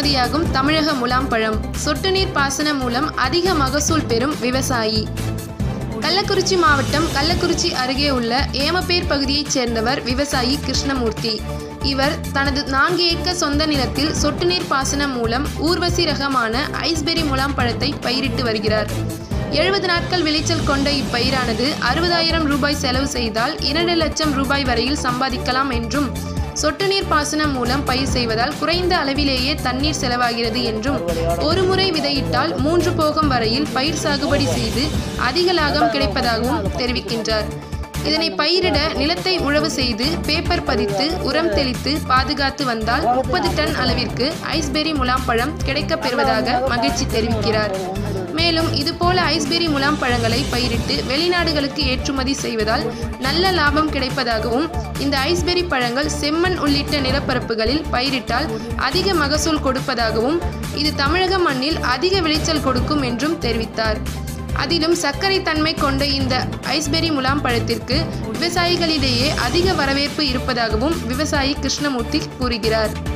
ஏற்றுமதியாகும் தமிழக முலாம் பழம் சொட்டு நீர் பாசனம் மூலம் அதிக மகசூல் பெறும் விவசாயி கள்ளக்குறிச்சி மாவட்டம் கள்ளக்குறிச்சி அருகே உள்ள ஏமப்பேர் பகுதியைச் சேர்ந்தவர் விவசாயி கிருஷ்ணமூர்த்தி இவர் தனது நான்கு ஏக்கர் சொந்த நிலத்தில் சொட்டு நீர் பாசனம் மூலம் ஊர்வசி ரகமான ஐஸ்பெரி முலாம் பழத்தை பயிரிட்டு வருகிறார் எழுபது நாட்கள் விளைச்சல் கொண்ட இப்பயிரானது அறுபதாயிரம் ரூபாய் செலவு செய்தால் இரண்டு லட்சம் ரூபாய் வரையில் சம்பாதிக்கலாம் என்றும் சொட்டு நீர் பாசனம் மூலம் பயிர் செய்வதால் குறைந்த அளவிலேயே தண்ணீர் செலவாகிறது என்றும் ஒரு முறை விதையிட்டால் மூன்று போகம் வரையில் பயிர் சாகுபடி செய்து அதிக லாபம் கிடைப்பதாகவும் தெரிவிக்கின்றார் இதனை பயிரிட நிலத்தை உழவு செய்து பேப்பர் பதித்து உரம் தெளித்து பாதுகாத்து வந்தால் முப்பது டன் அளவிற்கு ஐஸ்பெரி முலாம் பழம் கிடைக்கப் பெறுவதாக மகிழ்ச்சி தெரிவிக்கிறார் மேலும் இதுபோல ஐஸ்பெரி முலாம் பழங்களை பயிரிட்டு வெளிநாடுகளுக்கு ஏற்றுமதி செய்வதால் நல்ல லாபம் கிடைப்பதாகவும் இந்த ஐஸ்பெரி பழங்கள் செம்மண் உள்ளிட்ட நிலப்பரப்புகளில் பயிரிட்டால் அதிக மகசூல் கொடுப்பதாகவும் இது தமிழக மண்ணில் அதிக விளைச்சல் கொடுக்கும் என்றும் தெரிவித்தார் அதிலும் சர்க்கரை தன்மை கொண்ட இந்த ஐஸ்பெரி முலாம் பழத்திற்கு விவசாயிகளிடையே அதிக வரவேற்பு இருப்பதாகவும் விவசாயி கிருஷ்ணமூர்த்தி கூறுகிறார்